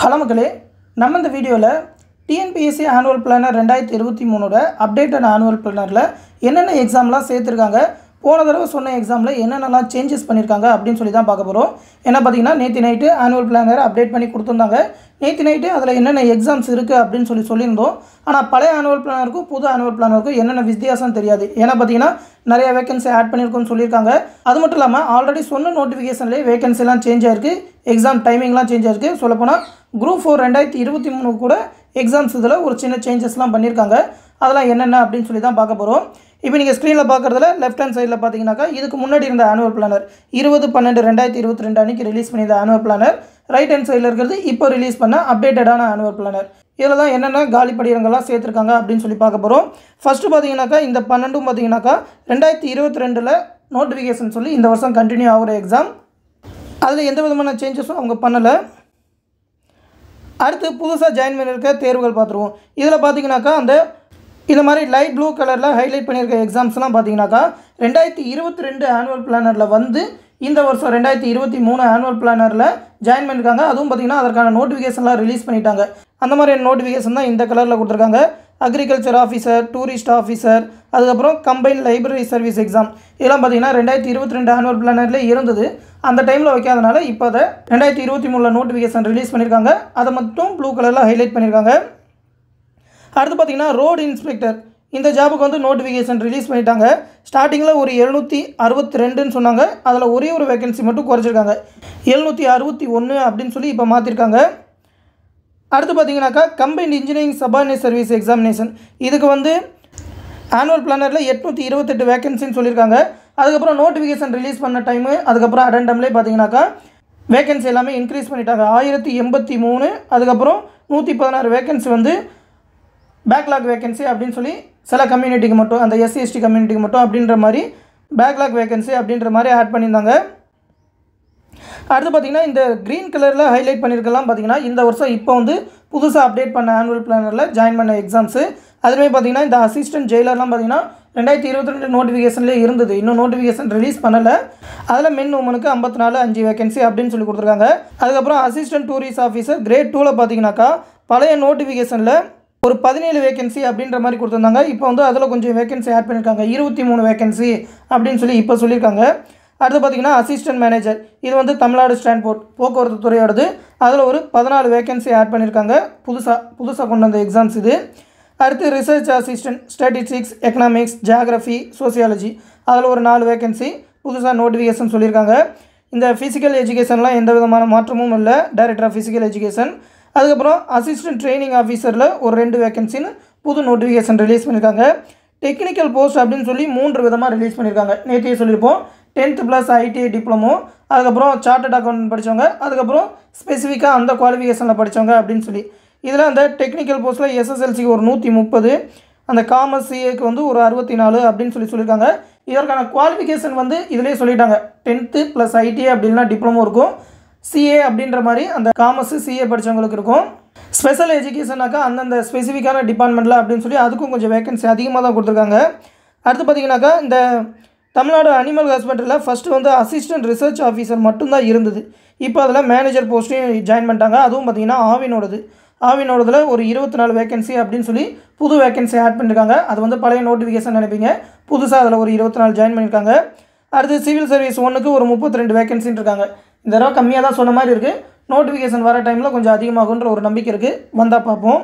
hello மக்களே நம்ம இந்த வீடியோவில் டிஎன்பிஎஸ்சி ஆனுவல் பிளானர் ரெண்டாயிரத்தி இருபத்தி மூணோட அப்டேட்டட் ஆனுவல் பிளானரில் என்னென்ன எக்ஸாம்லாம் சேர்த்துருக்காங்க போன தடவை சொன்ன எக்ஸாமில் என்னென்னலாம் சேஞ்சஸ் பண்ணியிருக்காங்க அப்படின்னு சொல்லி தான் பார்க்க போகிறோம் ஏன்னா பார்த்தீங்கன்னா நேற்று நைட்டு ஆனுவல் பிளானர் அப்டேட் பண்ணி கொடுத்துருந்தாங்க நேற்று நைட்டு அதில் என்னென்ன எக்ஸாம்ஸ் இருக்குது அப்படின்னு சொல்லி சொல்லியிருந்தோம் ஆனால் பழைய ஆனுவல் பிளானருக்கும் புது ஆனுவல் பிளானருக்கும் என்னென்ன வித்தியாசம் தெரியாது ஏன்னா பார்த்தீங்கன்னா நிறைய வேகன்சி ஆட் பண்ணியிருக்கோம்னு சொல்லியிருக்காங்க அது மட்டும் இல்லாமல் ஆல்ரெடி சொன்ன நோட்டிஃபிகேஷன்லேயே வேகன்சிலாம் சேஞ்ச் ஆயிருக்கு எக்ஸாம் டைமிங்லாம் சேஞ்ச் ஆயிருக்கு சொல்லப்போனால் குரூப் ஃபோர் ரெண்டாயிரத்தி இருபத்தி மூணு கூட எக்ஸாம்ஸ் இதில் ஒரு சின்ன சேஞ்சஸ்லாம் பண்ணியிருக்காங்க அதெல்லாம் என்னென்ன அப்படின்னு சொல்லி தான் பார்க்க போகிறோம் இப்போ நீங்கள் ஸ்க்ரீனில் பார்க்குறதுல லெஃப்ட் ஹேண்ட் சைடில் பார்த்தீங்கன்னாக்கா இதுக்கு முன்னாடி இருந்த ஆனுவல் பிளானர் இருபது பன்னெண்டு ரெண்டாயிரத்தி இருபத்தி ரெண்டு அன்றைக்கி ரிலீஸ் பண்ணியிருந்த ஆனுவல் பிளானர் ரைட் ஹேண்ட் சைடில் இருக்கிறது இப்போ ரிலீஸ் பண்ண அப்டேட்டடான ஆனுவல் பிளானர் இதில் தான் என்னென்ன காலி படிவங்கள்லாம் சேர்த்துருக்காங்க அப்படின்னு சொல்லி பார்க்க போகிறோம் ஃபஸ்ட்டு பார்த்தீங்கன்னாக்கா இந்த பன்னெண்டும் பார்த்தீங்கன்னாக்கா ரெண்டாயிரத்தி இருபத்தி ரெண்டில் நோட்டிஃபிகேஷன் சொல்லி இந்த வருஷம் கண்டினியூ ஆகிற எக்ஸாம் அதில் எந்த விதமான சேஞ்சஸும் அவங்க பண்ணலை அடுத்து புதுசாக ஜாயின் பண்ணியிருக்க தேர்வுகள் பார்த்துருவோம் இதில் பார்த்தீங்கன்னாக்கா அந்த இது மாதிரி லைட் ப்ளூ கலரில் ஹைலைட் பண்ணியிருக்க எக்ஸாம்ஸ்லாம் பார்த்தீங்கன்னாக்கா ரெண்டாயிரத்தி இருபத்தி ரெண்டு ஆனுவல் பிளானரில் வந்து இந்த வருஷம் ரெண்டாயிரத்தி இருபத்தி மூணு ஆனுவல் பிளானரில் ஜாயின் பண்ணியிருக்காங்க அதுவும் பார்த்தீங்கன்னா அதற்கான நோட்டிஃபிகேஷன்லாம் ரிலீஸ் பண்ணிட்டாங்க அந்த மாதிரியான நோட்டிஃபிகேஷன் தான் இந்த கலரில் கொடுத்துருக்காங்க அக்ரிகல்ச்சர் ஆஃபீஸர் டூரிஸ்ட் ஆஃபீஸர் அதுக்கப்புறம் கம்பைன் லைப்ரரி சர்வீஸ் எக்ஸாம் இதெல்லாம் பார்த்தீங்கன்னா ரெண்டாயிரத்தி இருபத்தி ரெண்டு ஆனுவல் பிளானர்லேயே இருந்தது அந்த டைமில் வைக்காதனால இப்போ அதை ரெண்டாயிரத்தி இருபத்தி மூணில் நோட்டிஃபிகேஷன் ரிலீஸ் பண்ணியிருக்காங்க அதை மட்டும் ப்ளூ கலரில் ஹைலைட் பண்ணியிருக்காங்க அடுத்து பார்த்தீங்கன்னா ரோடு இன்ஸ்பெக்டர் இந்த ஜாபுக்கு வந்து நோட்டிஃபிகேஷன் ரிலீஸ் பண்ணிட்டாங்க ஸ்டார்டிங்கில் ஒரு எழுநூற்றி அறுபத்தி ரெண்டுன்னு சொன்னாங்க அதில் ஒரே ஒரு வேகன்சி மட்டும் குறைச்சிருக்காங்க எழுநூற்றி அறுபத்தி ஒன்று அப்படின்னு சொல்லி இப்போ மாற்றிருக்காங்க அடுத்து பார்த்தீங்கன்னாக்கா combined engineering subordinate service examination இதுக்கு வந்து ஆனுவல் பிளானரில் எட்நூற்றி இருபத்தெட்டு வேகன்சின்னு சொல்லியிருக்காங்க அதுக்கப்புறம் நோட்டிஃபிகேஷன் ரிலீஸ் பண்ண டைமு அதுக்கப்புறம் அடண்டம்லேயே பார்த்தீங்கன்னாக்கா வேகன்சி எல்லாமே இன்க்ரீஸ் பண்ணிட்டாங்க ஆயிரத்தி எண்பத்தி மூணு அதுக்கப்புறம் நூற்றி பதினாறு வேகன்சி வந்து பேக்லாக் வேகன்சி அப்படின்னு சொல்லி சில கம்யூனிட்டிக்கு மட்டும் அந்த எஸ்சி எஸ்டி கம்யூனிட்டிக்கு மட்டும் அப்படின்ற மாதிரி பேக்லாக் வேகன்சி அப்படின்ற மாதிரி ஆட் பண்ணியிருந்தாங்க அடுத்து பார்த்தீங்கன்னா இந்த க்ரீன் கலரில் ஹைலைட் பண்ணியிருக்கலாம் பார்த்தீங்கன்னா இந்த வருஷம் இப்போ வந்து புதுசாக அப்டேட் பண்ண ஆனுவல் பிளானரில் ஜாயின் பண்ண எக்ஸாம்ஸு அதுவே பார்த்தீங்கன்னா இந்த அசிஸ்டன்ட் ஜெயிலர்லாம் பார்த்தீங்கன்னா ரெண்டாயிரத்தி இருபத்தி ரெண்டு நோட்டிஃபிகேஷன்லேயே இருந்தது இன்னும் நோட்டிஃபிகேஷன் ரிலீஸ் பண்ணலை அதில் மென் உமனுக்கு ஐம்பத்தி நாலு அஞ்சு வேகன்சி அப்படின்னு சொல்லி கொடுத்துருக்காங்க அதுக்கப்புறம் அசிஸ்டன்ட் டூரிஸ்ட் ஆஃபீஸர் கிரேட் டூவில் பார்த்தீங்கன்னாக்கா பழைய நோட்டிஃபிகேஷனில் ஒரு பதினேழு வேகன்சி அப்படின்ற மாதிரி கொடுத்துருந்தாங்க இப்போ வந்து அதில் கொஞ்சம் வேகன்சி ஆட் பண்ணியிருக்காங்க இருபத்தி மூணு வேகன்சி அப்படின்னு சொல்லி இப்போ சொல்லியிருக்காங்க அடுத்து பார்த்தீங்கன்னா அசிஸ்டன்ட் மேனேஜர் இது வந்து தமிழ்நாடு ஸ்டான்போர்ட் போக்குவரத்து துறையோடது அதில் ஒரு பதினாலு வேகன்சி ஆட் பண்ணியிருக்காங்க புதுசாக புதுசாக கொண்டு வந்த எக்ஸாம்ஸ் இது அடுத்து research assistant statistics economics geography sociology அதில் ஒரு நாலு வேகன்சி புதுசாக நோட்டிஃபிகேஷன் சொல்லியிருக்காங்க இந்த ஃபிசிக்கல் எஜுகேஷன்லாம் எந்த விதமான மாற்றமும் இல்லை டைரக்டர் ஆஃப் ஃபிசிக்கல் எஜுகேஷன் அதுக்கப்புறம் அசிஸ்டன்ட் ட்ரைனிங் ஆஃபீஸரில் ஒரு ரெண்டு வேகன்சின்னு புது நோட்டிஃபிகேஷன் ரிலீஸ் பண்ணியிருக்காங்க டெக்னிக்கல் போஸ்ட் அப்படின்னு சொல்லி மூன்று விதமாக ரிலீஸ் பண்ணியிருக்காங்க நேற்றையே சொல்லியிருப்போம் டென்த்து ப்ளஸ் ஐடிஐ டிப்ளமோ அதுக்கப்புறம் சார்ட்டட் அக்கௌண்ட் படித்தவங்க அதுக்கப்புறம் ஸ்பெசிஃபிக்காக அந்த குவாலிஃபிகேஷனில் படித்தவங்க அப்படின்னு சொல்லி இதில் அந்த டெக்னிக்கல் போஸ்ட்டில் எஸ்எஸ்எல்சிக்கு ஒரு நூற்றி முப்பது அந்த காமர்ஸ் சிஏக்கு வந்து ஒரு அறுபத்தி நாலு அப்படின்னு சொல்லி சொல்லியிருக்காங்க இதற்கான குவாலிஃபிகேஷன் வந்து இதிலே சொல்லிட்டாங்க டென்த்து ப்ளஸ் ஐடிஐ அப்படின்னா டிப்ளமோ இருக்கும் சிஏ அப்படின்ற மாதிரி அந்த காமர்ஸு சிஏ படித்தவங்களுக்கு இருக்கும் ஸ்பெஷல் எஜுகேஷனாக்கா அந்தந்த ஸ்பெசிஃபிக்கான டிபார்ட்மெண்ட்டில் அப்படின்னு சொல்லி அதுக்கும் கொஞ்சம் வேகன்சி அதிகமாக தான் கொடுத்துருக்காங்க அடுத்து பார்த்தீங்கன்னாக்கா இந்த தமிழ்நாடு அனிமல் ஹாஸ்பிட்டலில் ஃபஸ்ட்டு வந்து அசிஸ்டன்ட் ரிசர்ச் ஆஃபீஸர் மட்டும்தான் இருந்தது இப்போ அதில் மேனேஜர் போஸ்ட்டையும் ஜாயின் பண்ணிட்டாங்க அதுவும் பார்த்தீங்கன்னா ஆவினோடது ஆவினோடதில் ஒரு இருபத்தி நாலு வேகன்சி அப்படின்னு சொல்லி புது வேகன்சி ஆட் பண்ணியிருக்காங்க அது வந்து பழைய நோட்டிஃபிகேஷன் நினைப்பீங்க புதுசாக அதில் ஒரு இருபத்தி நாலு ஜாயின் பண்ணியிருக்காங்க அடுத்து சிவில் சர்வீஸ் ஒன்றுக்கு ஒரு முப்பத்தி ரெண்டு வேகன்சின்னு இருக்காங்க இந்த தடவை கம்மியாக தான் சொன்ன மாதிரி இருக்குது நோட்டிஃபிகேஷன் வர டைமில் கொஞ்சம் அதிகமாகுன்ற ஒரு நம்பிக்கை இருக்குது வந்தால் பார்ப்போம்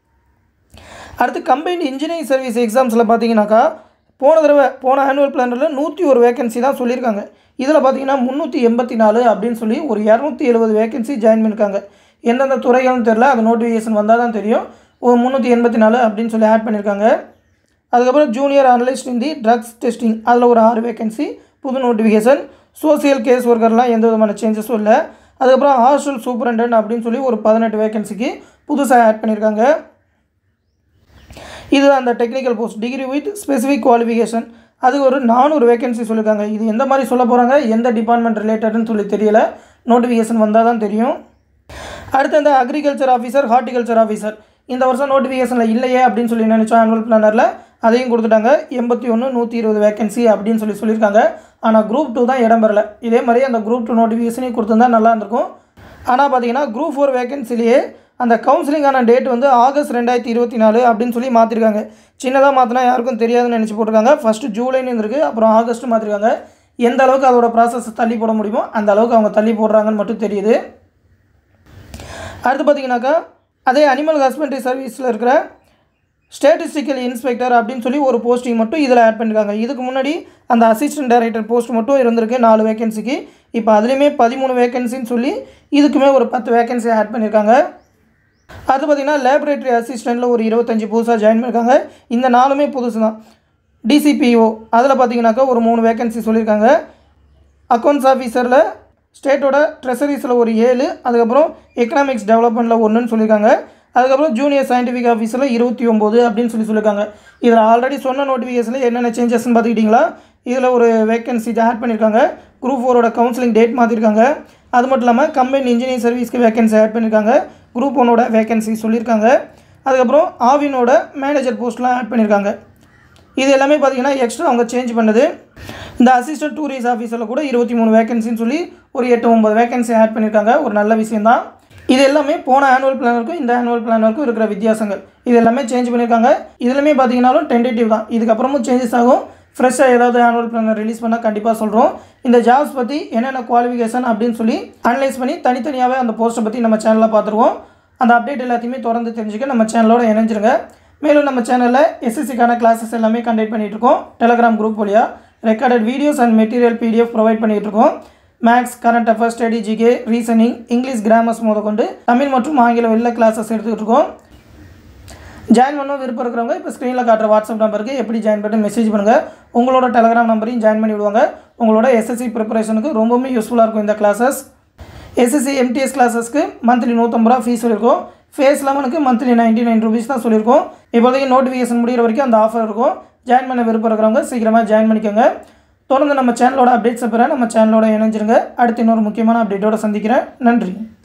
அடுத்து கம்பைன்ட் இன்ஜினியரிங் சர்வீஸ் எக்ஸாம்ஸில் பார்த்தீங்கன்னாக்கா போன தடவை போன ஆனுவல் பிளானரில் நூற்றி ஒரு வேகன்சி தான் சொல்லியிருக்காங்க இதில் பார்த்தீங்கன்னா முந்நூற்றி எண்பத்தி நாலு அப்படின்னு சொல்லி ஒரு இரநூத்தி எழுபது வேகன்சி ஜாயின் பண்ணியிருக்காங்க எந்தெந்த துறைகள்னு தெரில அது நோட்டிஃபிகேஷன் வந்தால் தான் தெரியும் ஒரு முந்நூற்றி எண்பத்தி நாலு அப்படின்னு சொல்லி ஆட் பண்ணியிருக்காங்க அதுக்கப்புறம் junior analyst in the drugs testing அதில் ஒரு ஆறு வேகன்சி புது நோட்டிஃபிகேஷன் சோசியல் கேஸ் ஒர்க்கர்லாம் எந்த விதமான சேஞ்சஸும் இல்லை அதுக்கப்புறம் ஹாஸ்டல் சூப்பரண்டன்ட் அப்படின்னு சொல்லி ஒரு பதினெட்டு வேகன்சிக்கு புதுசாக ஆட் பண்ணியிருக்காங்க இது அந்த technical post degree with specific qualification அது ஒரு நானூறு வேகன்சி சொல்லியிருக்காங்க இது எந்த மாதிரி சொல்ல போகிறாங்க எந்த டிபார்ட்மெண்ட் ரிலேட்டட்னு சொல்லி தெரியல நோட்டிஃபிகேஷன் வந்தால் தான் தெரியும் அடுத்து அந்த அக்ரிகல்ச்சர் ஆஃபீஸர் ஹார்டிகல்ச்சர் ஆஃபீஸர் இந்த வருஷம் நோட்டிஃபிகேஷனில் இல்லையே அப்படின்னு சொல்லி நினச்சோம் ஆனுவல் பிளானரில் அதையும் கொடுத்துட்டாங்க எண்பத்தி ஒன்று நூற்றி இருபது வேகன்சி அப்படின்னு சொல்லி சொல்லியிருக்காங்க ஆனால் குரூப் டூ தான் இடம் பெறல இதே மாதிரி அந்த குரூப் டூ நோட்டிஃபிகேஷனையும் கொடுத்துருந்தா நல்லா இருந்திருக்கும் ஆனால் பார்த்தீங்கன்னா குரூப் ஃபோர் வேகன்சிலேயே அந்த கவுன்சிலிங்கான டேட் வந்து ஆகஸ்ட் ரெண்டாயிரத்தி இருபத்தி நாலு அப்படின்னு சொல்லி மாற்றிருக்காங்க சின்னதாக மாற்றினா யாருக்கும் தெரியாதுன்னு நினச்சி போட்டிருக்காங்க ஃபஸ்ட்டு ஜூலைன்னு இருந்திருக்கு அப்புறம் ஆகஸ்ட்டு மாற்றிருக்காங்க எந்த அளவுக்கு அதோட ப்ராசஸ் தள்ளி போட முடியுமோ அந்த அளவுக்கு அவங்க தள்ளி போடுறாங்கன்னு மட்டும் தெரியுது அடுத்து பார்த்தீங்கன்னாக்கா அதே அனிமல் ஹஸ்பண்ட்ரி சர்வீஸில் இருக்கிற ஸ்டேட்டிஸ்டிக்கல் இன்ஸ்பெக்டர் அப்படின்னு சொல்லி ஒரு போஸ்டிங் மட்டும் இதில் ஆட் பண்ணியிருக்காங்க இதுக்கு முன்னாடி அந்த அசிஸ்டன்ட் டைரக்டர் போஸ்ட் மட்டும் இருந்திருக்கு நாலு வேகன்சிக்கு இப்போ அதுலேயுமே பதிமூணு வேகன்சின்னு சொல்லி இதுக்குமே ஒரு பத்து வேகன்சி ஆட் பண்ணியிருக்காங்க அது பார்த்திங்கன்னா லேபரேட்டரி அசிஸ்டண்ட்டில் ஒரு இருபத்தஞ்சி புதுசாக ஜாயின் பண்ணியிருக்காங்க இந்த நாலுமே புதுசு தான் டிசிபிஓ அதில் பார்த்தீங்கன்னாக்கா ஒரு மூணு வேகன்சி சொல்லியிருக்காங்க அக்கௌண்ட்ஸ் ஆஃபீஸரில் ஸ்டேட்டோட ட்ரெஷரிஸில் ஒரு ஏழு அதுக்கப்புறம் எக்கனாமிக்ஸ் டெவலப்மெண்ட்டில் ஒன்றுன்னு சொல்லியிருக்காங்க அதுக்கப்புறம் ஜூனியர் சயின்டிஃபிக் ஆஃபீஸில் இருபத்தி ஒம்பது அப்படின்னு சொல்லி சொல்லியிருக்காங்க இதில் ஆல்ரெடி சொன்ன நோட்டிஃபிகேஷனில் என்னென்ன சேஞ்சஸ்ன்னு பார்த்துக்கிட்டிங்களா இதில் ஒரு வேகன்சி ஆட் பண்ணியிருக்காங்க குரூப் ஃபோரோட கவுன்சிலிங் டேட் மாற்றிருக்காங்க அது மட்டும் இல்லாமல் கம்பைன் இன்ஜினியரிங் சர்வீஸ்க்கு வேகன்சி ஆட் பண்ணியிருக்காங்க குரூப் ஒனோட வேகன்சி சொல்லியிருக்காங்க அதுக்கப்புறம் ஆவினோட மேனேஜர் போஸ்ட்லாம் ஆட் பண்ணியிருக்காங்க இது எல்லாமே பார்த்தீங்கன்னா எக்ஸ்ட்ரா அவங்க சேஞ்ச் பண்ணது இந்த அசிஸ்டன்ட் டூரிஸ்ட் ஆஃபீஸில் கூட இருபத்தி மூணு வேகன்சின்னு சொல்லி ஒரு எட்டு ஒம்பது வேகன்சி ஆட் பண்ணியிருக்காங்க ஒரு நல்ல விஷயந்தான் இது எல்லாமே போன ஆனுவல் பிளானருக்கும் இந்த ஆனுவல் பிளானருக்கும் இருக்கிற வித்தியாசங்கள் இது எல்லாமே சேஞ்ச் பண்ணியிருக்காங்க இதுலையுமே பார்த்தீங்கன்னாலும் டென்டேட்டிவ் தான் இதுக்கப்புறமும் சேஞ்சஸ் ஆகும் ஃப்ரெஷ்ஷாக ஏதாவது ஆனுவல் பிளானர் ரிலீஸ் பண்ணால் கண்டிப்பாக சொல்கிறோம் இந்த ஜாப்ஸ் பற்றி என்னென்ன குவாலிஃபிகேஷன் அப்படின்னு சொல்லி அனலைஸ் பண்ணி தனித்தனியாகவே அந்த போஸ்ட்டை பற்றி நம்ம சேனலில் பார்த்துருவோம் அந்த அப்டேட் எல்லாத்தையுமே தொடர்ந்து தெரிஞ்சுக்க நம்ம சேனலோட இணைஞ்சிருங்க மேலும் நம்ம சேனலில் எஸ்எஸ்சிக்கான கிளாஸஸ் எல்லாமே கண்டக்ட் பண்ணிகிட்ருக்கோம் டெலகிராம் குரூப் வழியாக recorded videos and material PDF provide பண்ணிகிட்ருக்கோம் maths current affairs study GK reasoning English grammars முதற்கொண்டு தமிழ் மற்றும் ஆங்கில வெளில கிளாஸஸ் எடுத்துக்கிட்டு இருக்கோம் ஜாயின் பண்ண விருப்பம் இருக்கிறவங்க இப்போ ஸ்க்ரீனில் காட்டுற வாட்ஸ்அப் நம்பருக்கு எப்படி ஜாயின் பண்ணி மெசேஜ் பண்ணுங்கள் உங்களோட டெலகிராம் நம்பரையும் ஜாயின் பண்ணி விடுவாங்க உங்களோட எஸ்எஸ்சி ப்ரிப்பரேஷனுக்கு ரொம்பவுமே யூஸ்ஃபுல்லாக இருக்கும் இந்த கிளாஸஸ் எஸ்எஸ்சி எம்டிஎஸ் கிளாஸஸ்க்கு மந்த்லி நூற்றம்பது ரூபா ஃபீஸ் சொல்லியிருக்கோம் ஃபேஸ் லெவனுக்கு மந்த்லி நைன்ட்டி நைன் ருபீஸ் தான் சொல்லியிருக்கோம் இப்போதைக்கு நோட்டிஃபிகேஷன் முடிகிற வரைக்கும் அந்த ஆஃபர் இருக்கும் ஜாயின் பண்ண விருப்பம் இருக்கிறவங்க சீக்கிரமாக ஜாயின் பண்ணிக்கோங்க தொடர்ந்து நம்ம சேனலோட அப்டேட்ஸை பெற நம்ம சேனலோட இணைஞ்சிருங்க அடுத்து இன்னொரு முக்கியமான அப்டேட்டோட சந்திக்கிறேன் நன்றி